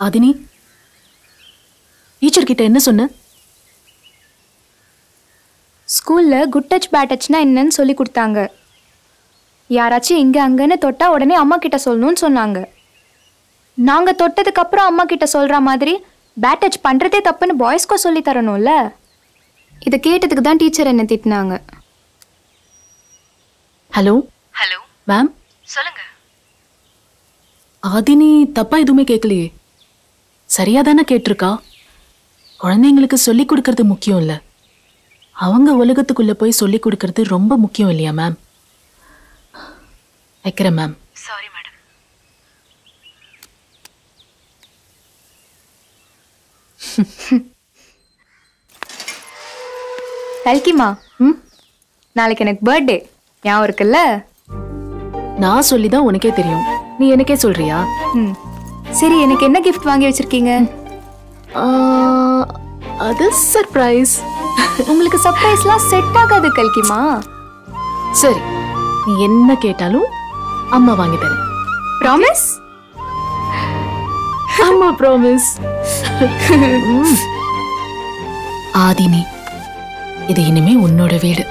Aadhini teacher கிட்ட என்ன சொன்ன ஸ்கூல்ல குட் டச் பேட் டச்னா என்னன்னு சொல்லி கொடுத்தாங்க யாராச்சும் இங்க அங்கன்னு தொட்டா உடனே அம்மா கிட்ட சொல்லணும்னு சொன்னாங்க நாங்க தொட்டதுக்கு அப்புறம் அம்மா கிட்ட சொல்ற மாதிரி பேட் டச் பண்றதே தப்புன்னு பாய்ஸ்க்கும் சொல்லி தரணும்ல இதை கேட்டதுக்கு தான் டீச்சர் என்ன திட்டினாங்க ஹலோ ஹலோ மேம் சொல்லுங்க ஆதினி தப்பா எதுவுமே கேட்கலையே சரியா தானே கேட்டிருக்கா குழந்தைங்களுக்கு சொல்லி கொடுக்கறது முக்கியம் இல்ல அவங்க உலகத்துக்குள்ள போய் சொல்லி கொடுக்கறது ரொம்ப முக்கியம் இல்லையா மேம் வைக்கிறேன் மேம் சாரி மேடம் கல்கிமா ம் நாளைக்கு எனக்கு பர்த்டே ஞாபகம் இருக்குல்ல நான் சொல்லி தான் உனக்கே தெரியும் நீ எனக்கே சொல்றியா ம் சரி எனக்கு என்ன gift வாங்கி வச்சிருக்கீங்க ஆ, அது சர்ப்ரைஸ் உங்களுக்கு சர்ப்ரைஸ்லாம் செட் ஆகாது கல்கிமா சரி நீ என்ன கேட்டாலும் அம்மா வாங்கி தரேன் ப்ராமிஸ் அம்மா ப்ராமிஸ் ஆதினி இது இனிமே உன்னோட வீடு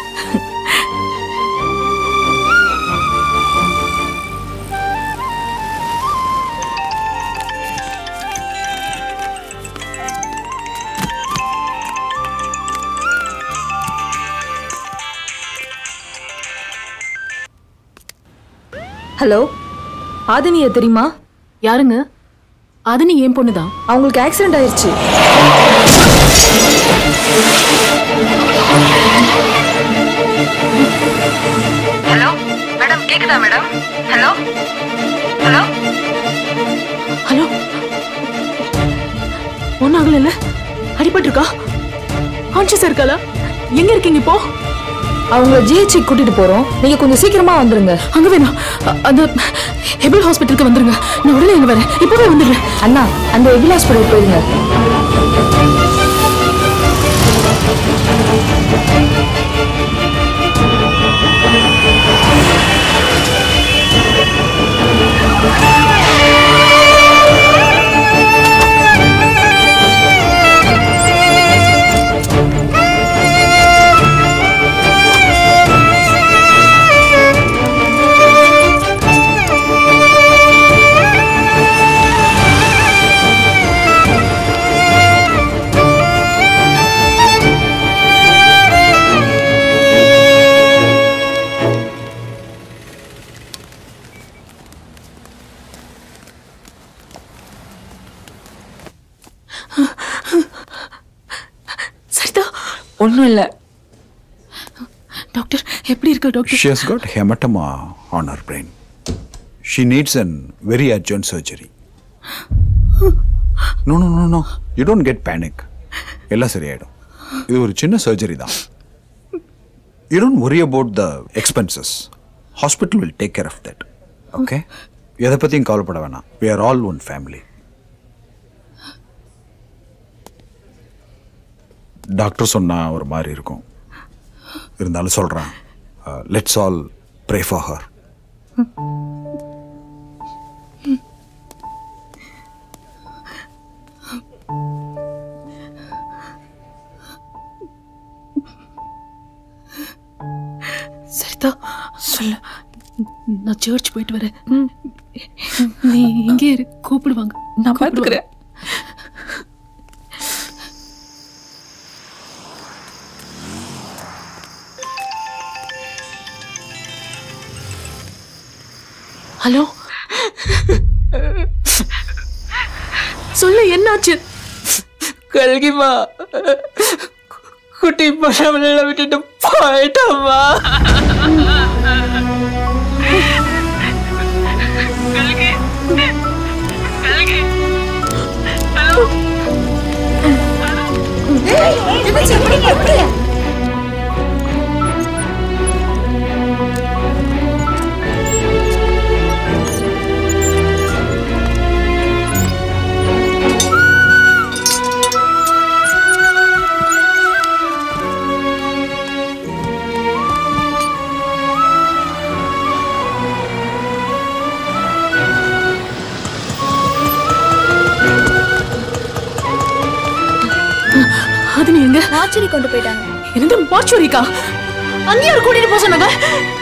ஹலோ ஆதினிய தெரியுமா யாருங்க ஆதினி ஏன் பொண்ணுதான் அவங்களுக்கு ஆக்சிடென்ட் ஆயிருச்சு ஹலோ மேடம் கேக்குதா மேடம் ஹலோ ஹலோ ஹலோ ஒன்னாகல அடிபட்டிருக்கா கான்சியஸா இருக்காளா எங்க இருக்கீங்க இப்போ அவங்கள ஜிஹெச்சி கூட்டிட்டு போறோம் நீங்க கொஞ்சம் சீக்கிரமா வந்துருங்க அங்க வேணாம் அ- அந்த ஹெபிள் ஹாஸ்பிட்டலுக்கு வந்துருங்க நான் உடனே இங்க வரேன் இப்பவே வந்துடுறேன் அண்ணா அந்த எபில் ஹாஸ்பிட்டல் போயிருங்க சரிதா ஒன்றும் இல்லை டாக்டர் எப்படி இருக்கு doctor She has got hematoma on her brain. She needs an very urgent surgery. No, no, no, no. You don't get panic. எல்லாம் சரியாயிடும் இது ஒரு சின்ன சர்ஜரி தான் you don't worry about the expenses hospital will take care of that okay எதை பற்றியும் கவலைப்பட வேணாம் we are all one family doctor சொன்னா ஒரு மாதிரி இருக்கும் இருந்தாலும் சொல்கிறேன் let's all pray for her Saritha சொல்லு நான் சர்ச் போயிட்டு வரேன் நீ இங்கே இரு கூப்பிடுவாங்க நான் பார்த்துக்கிறேன் ஹலோ சொல்லு என்னாச்சு கல்கிமா குட்டி பழவெல்லாம் விட்டுட்டு போயிட்டம்மா எங்க மாச்சரி கொண்டு போயிட்டாங்க என்னது மாச்சுவரிக்கா அங்கேயே ஒரு கூட்டிட்டு போக சொன்னாங்க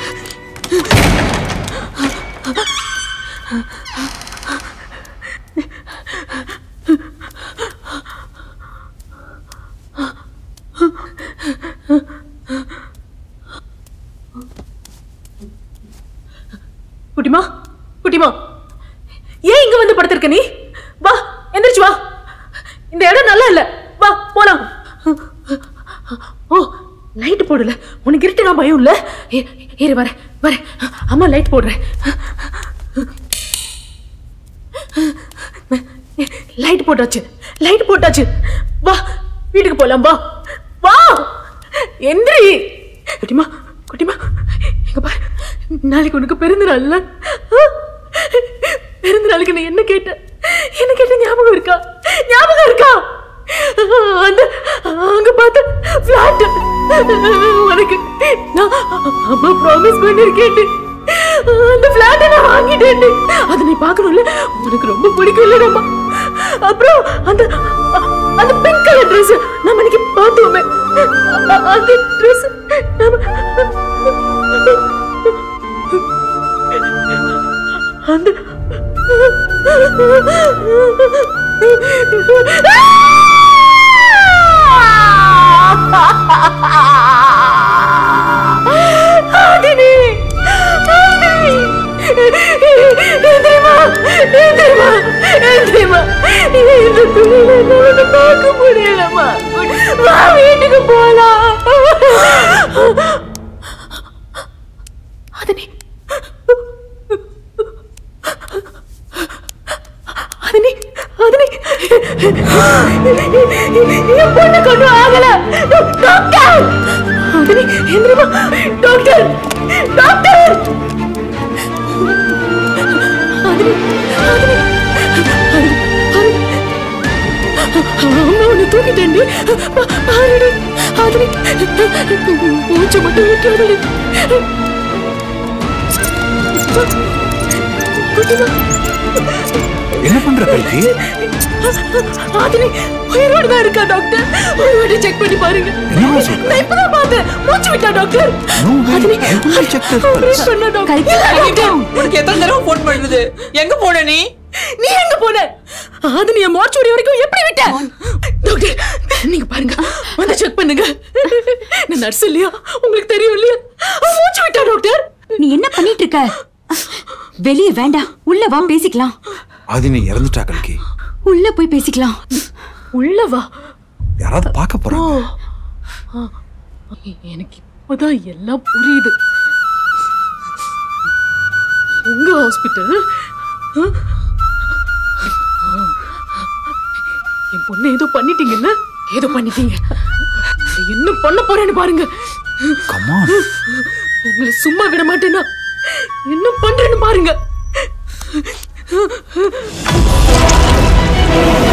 குட்டிமா குட்டிமா ஏன் இங்க வந்து படுத்திருக்க நீ வா எந்திரிச்சு வா இந்த இடம் நல்லா இல்ல வா போலாம் ஓ லைட் போடல உனக்கு இருட்டுனா பயம் இல்ல ஏ- ஏறு வரேன் வரேன் அம்மா லைட் போடுறேன் லைட் போட்டாச்சு லைட் போட்டாச்சு வா வீட்டுக்கு போலாம் வா வா எந்திரி குட்டிமா குட்டிமா எங்க பாரு நாளைக்கு உனக்கு பிறந்த நாள்ல பிறந்த நாளுக்கு நான் என்ன கேட்டேன் என்ன கேட்ட ஞாபகம் இருக்கா ஞாபகம் இருக்கா அந்த அங்க பார்த்த பிளாட் உனக்கு நான் அம்மா ப்ராமிஸ் பண்ணிருக்கேன் அந்த பிளாட்டை நான் வாங்கிட்டேன் அதை நீ பார்க்கணும்ல உனக்கு ரொம்ப பிடிக்கும் இல்ல அப்புறம் அந்த அந்த பிங்க் கலர் ட்ரெஸ் நம்ம இன்னைக்கு பார்த்தோமே அ- அந்த ட்ரெஸ் அந்த ஆதினி ஆதினி எந்திரிமா எந்திரிமா எந்திரிமா இந்த துணியில என்னால பார்க்க முடியலம்மா வா வீட்டுக்கு போலாம் ஆதினி ஆதினி ஆதினி என் பொண்ணு கொண்டு ஆகல டாக்டர் ஆதினி எந்திரிமா டாக்டர் டாக்டர் ஆதினி ஆதினி ஆதினி ஆதினி அம்மா உன்னை தூக்கிட்டேன்டி பாருடி ஆதினி மூச்சு மட்டும் விட்டுறடி குட்டிமா என்ன பண்ற கல்கி ஆதினி உயிரோடு தான் இருக்கா டாக்டர் ஒரு வாட்டி செக் பண்ணி பாருங்க என்னம்மா சொல்ற? நான் இப்பதான் பார்த்தேன் மூச்சு விட்டா doctor No way. Aadhini I will check this operate pulse. பண்ணா டாக்டர் இல்ல, டாக்டர் உனக்கு எத்தனை தடவை போன் பண்ணுது எங்க போன நீ நீ எங்க போன ஆதினிய மோர்ச்சுரி வரைக்கும் எப்படி விட்ட டாக்டர் நீங்க பாருங்க வந்து செக் பண்ணுங்க நான் நர்ஸ் இல்லையா உங்களுக்கு தெரியும் இல்லையா அவ மூச்சு விட்டா டாக்டர் நீ என்ன பண்ணிட்டு இருக்க வெளியே வேண்டாம் உள்ள வா பேசிக்கலாம் ஆதினி இறந்துட்டா கல்கி உள்ள போய் பேசிக்கலாம் உள்ள வா யாராவது பார்க்க போறாங்க ஆ, எனக்கு இப்பதான் எல்லாம் புரியுது உங்க ஹாஸ்பிட்டல் என் பொண்ணை ஏதோ பண்ணிட்டீங்கல்ல ஏதோ பண்ணிட்டீங்க அதை என்ன பண்ண போறேன்னு பாருங்க கமான் உங்களை சும்மா விட மாட்டேனா என்ன பண்றேன்னு பாருங்க